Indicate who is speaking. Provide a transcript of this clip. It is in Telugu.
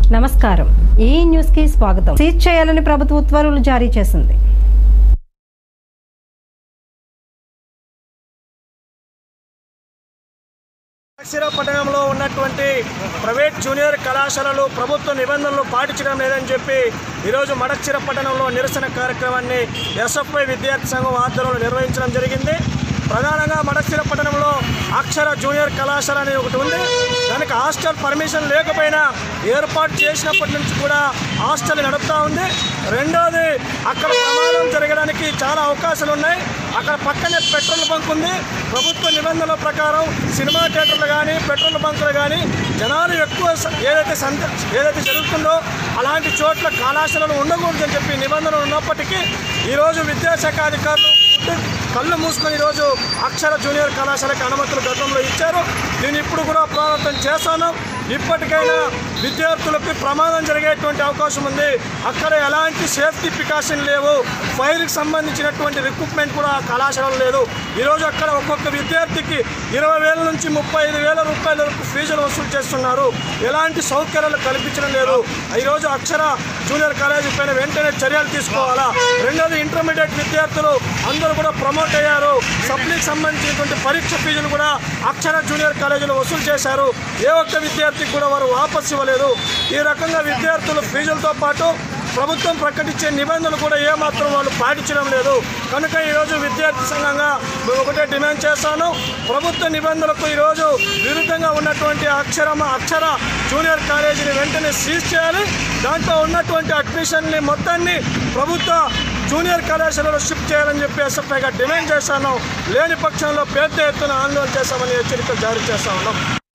Speaker 1: నమస్కారం ఈ న్యూస్ కి స్వాగతం సీజ్ చేయాలని ప్రభుత్వ ఉత్తర్వులు జారీ చేసింది
Speaker 2: అక్షర పట్టణంలో ఉన్నటువంటి ప్రైవేట్ జూనియర్ కళాశాలలు ప్రభుత్వ నిబంధనలు పాటించడం లేదని చెప్పి ఈరోజు మడక్షిర పట్టణంలో నిరసన కార్యక్రమాన్ని ఎస్ఎఫ్ఐ విద్యార్థి సంఘం ఆధ్వర్యంలో నిర్వహించడం జరిగింది ప్రధానంగా మడక్షిర పట్టణంలో అక్షర జూనియర్ కళాశాల అనేది ఒకటి ఉంది దానికి హాస్టల్ పర్మిషన్ లేకపోయినా ఏర్పాటు చేసినప్పటి నుంచి కూడా హాస్టల్ నడుపుతూ ఉంది రెండోది అక్కడ ప్రమాదం జరగడానికి చాలా అవకాశాలు ఉన్నాయి అక్కడ పక్కనే పెట్రోల్ బంక్ ఉంది ప్రభుత్వ నిబంధనల ప్రకారం సినిమా థియేటర్లు కానీ పెట్రోల్ బంకులు కానీ జనాలు ఎక్కువ స- ఏదైతే సంత ఏదైతే జరుగుతుందో అలాంటి చోట్ల కళాశాలలు ఉండకూడదని చెప్పి నిబంధనలు ఉన్నప్పటికీ ఈరోజు విద్యాశాఖ అధికారులు గుడ్డు కళ్ళు మూసుకొని ఈరోజు అక్షర జూనియర్ కళాశాలకు అనుమతులు గతంలో ఇచ్చారు నేను ఇప్పుడు కూడా ప్రారంభం చేశాను ఇప్పటికైనా విద్యార్థులకు ప్రమాదం జరిగేటువంటి అవకాశం ఉంది అక్కడ ఎలాంటి సేఫ్టీ ప్రికాషన్ లేవు ఫైర్కి సంబంధించినటువంటి రిక్రూట్మెంట్ కూడా ఆ కళాశాలలో లేదు ఈరోజు అక్కడ ఒక్కొక్క విద్యార్థికి ఇరవై వేల నుంచి ముప్పై ఐదు వేల రూపాయల వరకు ఫీజులు వసూలు చేస్తున్నారు ఎలాంటి సౌకర్యాలు కల్పించడం లేదు ఈరోజు అక్షర జూనియర్ కాలేజీ పైన వెంటనే చర్యలు తీసుకోవాలా రెండోది ఇంటర్మీడియట్ విద్యార్థులు అందరూ కూడా ప్రమోట్ అయ్యారు సప్లీకి సంబంధించినటువంటి పరీక్ష ఫీజులు కూడా అక్షర జూనియర్ కాలేజీలో వసూలు చేశారు ఏ ఒక్క విద్యార్థికి కూడా వారు వాపస్ ఇవ్వలేదు ఈ రకంగా విద్యార్థులు ఫీజులతో పాటు ప్రభుత్వం ప్రకటించే నిబంధనలు కూడా ఏమాత్రం వాళ్ళు పాటించడం లేదు కనుక ఈరోజు విద్యార్థి సంఘంగా మేము ఒకటే డిమాండ్ చేస్తాను ప్రభుత్వ నిబంధనలకు ఈరోజు విరుద్ధంగా ఉన్నటువంటి అక్షరమ అక్షర జూనియర్ కాలేజీని వెంటనే సీజ్ చేయాలి దాంట్లో ఉన్నటువంటి అడ్మిషన్ని మొత్తాన్ని ప్రభుత్వ జూనియర్ కళాశాలలో షిఫ్ట్ చేయాలని చెప్పి ఎస్ఎఫ్ఐగా డిమాండ్ చేశాను లేని పక్షంలో పెద్ద ఎత్తున ఆందోళన చేస్తామని హెచ్చరికలు జారీ చేస్తా ఉన్నాం